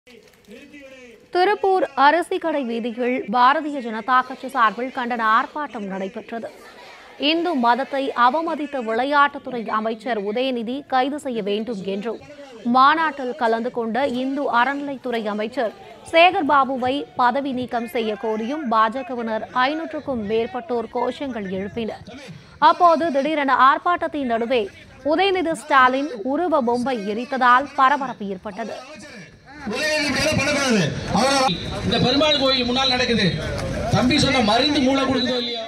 திருப்பூர் அரசிக்கடை வீதியில் பாரதிய ஜனதா கட்சி சார்பில் கண்டன ஆர்ப்பாட்டம் நடைபெற்றது இந்து மதத்தை அவமதித்த விளையாட்டுத்துறை அமைச்சர் உதயநிதி கைது செய்ய வேண்டும் என்றும் மாநாட்டில் கலந்து கொண்ட இந்து அறநிலைத்துறை அமைச்சர் சேகர் பாபுவை பதவி நீக்கம் செய்ய கோரியும் பாஜகவினர் ஐநூற்றுக்கும் மேற்பட்டோர் கோஷங்கள் எழுப்பினர் அப்போது திடீரென ஆர்ப்பாட்டத்தின் நடுவே உதயநிதி ஸ்டாலின் உருவ பொம்மை எரித்ததால் பரபரப்பு ஏற்பட்டது உதயநிதி மேல பண்ணக்கூடாது அவரை இந்த பெருமாள் கோயில் முன்னால் நடக்குது தம்பி சொன்ன மருந்து மூளை கொடுக்குதோ இல்லையோ